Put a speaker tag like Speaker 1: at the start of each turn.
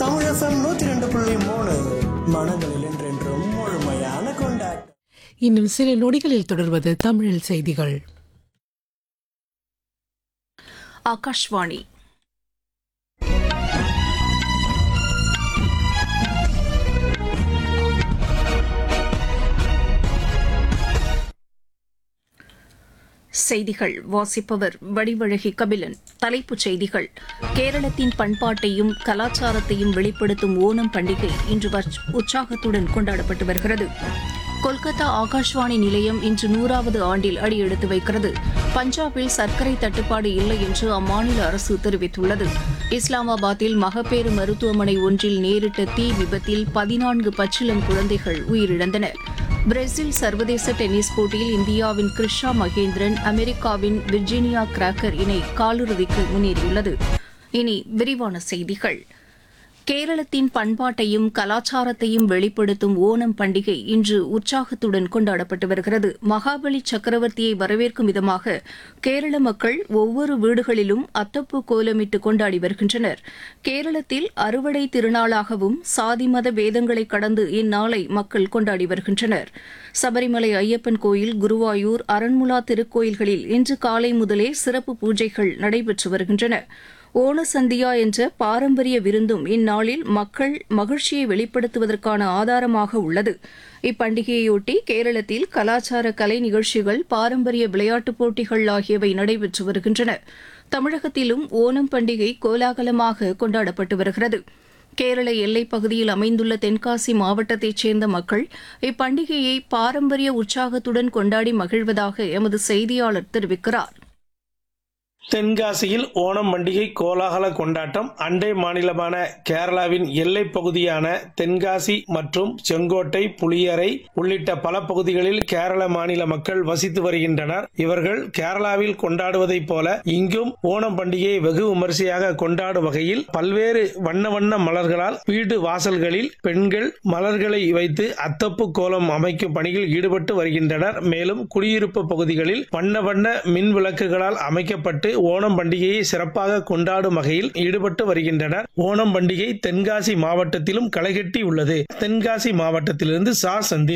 Speaker 1: தமிழசம் நூத்தி ரெண்டு புள்ளி மூணு மனங்களில் என்றென்றும் முழுமையான கொண்டாட்டம்
Speaker 2: இன்னும் சில நொடிகளில் தொடர்வது தமிழில் செய்திகள்
Speaker 3: ஆகாஷ்வாணி செய்திகள் வாசிப்பவர் வடிவழகி கபிலன் தலைப்புச் செய்திகள் கேரளத்தின் பண்பாட்டையும் கலாச்சாரத்தையும் வெளிப்படுத்தும் ஓணம் பண்டிகை இன்று வச்- உற்சாகத்துடன் கொண்டாடப்பட்டு வருகிறது கொல்கத்தா ஆகாஷ்வாணி நிலையம் இன்று நூறாவது ஆண்டில் அடியெடுத்து வைக்கிறது பஞ்சாபில் சர்க்கரை தட்டுப்பாடு இல்லை என்று அம்மாநில அரசு தெரிவித்துள்ளது இஸ்லாமாபாத்தில் மகப்பேறு மருத்துவமனை ஒன்றில் நேரிட்ட தீ விபத்தில் பதினான்கு பச்சிளம் குழந்தைகள் உயிரிழந்தனர் பிரேசில் சர்வதேச டென்னிஸ் போட்டியில் இந்தியாவின் கிருஷா மகேந்திரன் அமெரிக்காவின் விர்ஜீனியா கிராக்கர் இணை காலிறுதிக்கு முன்னேறியுள்ளது இனி விரிவான செய்திகள் கேரளத்தின் பண்பாட்டையும் கலாச்சாரத்தையும் வெளிப்படுத்தும் ஓணம் பண்டிகை இன்று உற்சாகத்துடன் கொண்டாடப்பட்டு வருகிறது மகாபலி சக்கரவர்த்தியை வரவேற்கும் விதமாக கேரள மக்கள் ஒவ்வொரு வீடுகளிலும் அத்தப்பூ கோலமிட்டு கொண்டாடி வருகின்றனர் கேரளத்தில் அறுவடை திருநாளாகவும் சாதி மத வேதங்களை கடந்து இந்நாளை மக்கள் கொண்டாடி வருகின்றனர் சபரிமலை ஐயப்பன் கோயில் குருவாயூர் அரண்முலா திருக்கோயில்களில் இன்று காலை முதலே சிறப்பு பூஜைகள் நடைபெற்று வருகின்றன ஓணசந்தியா என்ற பாரம்பரிய விருந்தும் இந்நாளில் மக்கள் மகிழ்ச்சியை வெளிப்படுத்துவதற்கான ஆதாரமாக உள்ளது இப்பண்டிகையொட்டி கேரளத்தில் கலாச்சார கலை நிகழ்ச்சிகள் பாரம்பரிய விளையாட்டுப் போட்டிகள் ஆகியவை நடைபெற்று வருகின்றன தமிழகத்திலும் ஓணம் பண்டிகை கோலாகலமாக கொண்டாடப்பட்டு வருகிறது கேரள எல்லைப் பகுதியில் அமைந்துள்ள தென்காசி மாவட்டத்தைச் சேர்ந்த மக்கள் இப்பண்டிகையை பாரம்பரிய உற்சாகத்துடன் கொண்டாடி மகிழ்வதாக எமது செய்தியாளர் தெரிவிக்கிறார்
Speaker 4: தென்காசியில் ஓணம் பண்டிகை கோலாகல கொண்டாட்டம் அண்டை மாநிலமான கேரளாவின் எல்லைப் பகுதியான தென்காசி மற்றும் செங்கோட்டை புளியரை உள்ளிட்ட பல பகுதிகளில் கேரள மாநில மக்கள் வசித்து வருகின்றனர் இவர்கள் கேரளாவில் கொண்டாடுவதைப் போல இங்கும் ஓணம் பண்டிகையை வெகு விமரிசையாக கொண்டாடும் வகையில் பல்வேறு வண்ண வண்ண மலர்களால் வீடு வாசல்களில் பெண்கள் மலர்களை வைத்து அத்தப்பு கோலம் அமைக்கும் பணியில் ஈடுபட்டு வருகின்றனர் மேலும் குடியிருப்பு பகுதிகளில் வண்ண வண்ண மின் விளக்குகளால் அமைக்கப்பட்டு ஓணம் பண்டிகையை சிறப்பாக கொண்டாடும் வகையில் ஈடுபட்டு வருகின்றனர் ஓணம் பண்டிகை தென்காசி மாவட்டத்திலும் களைகட்டி உள்ளது தென்காசி மாவட்டத்திலிருந்து சா சந்தீப்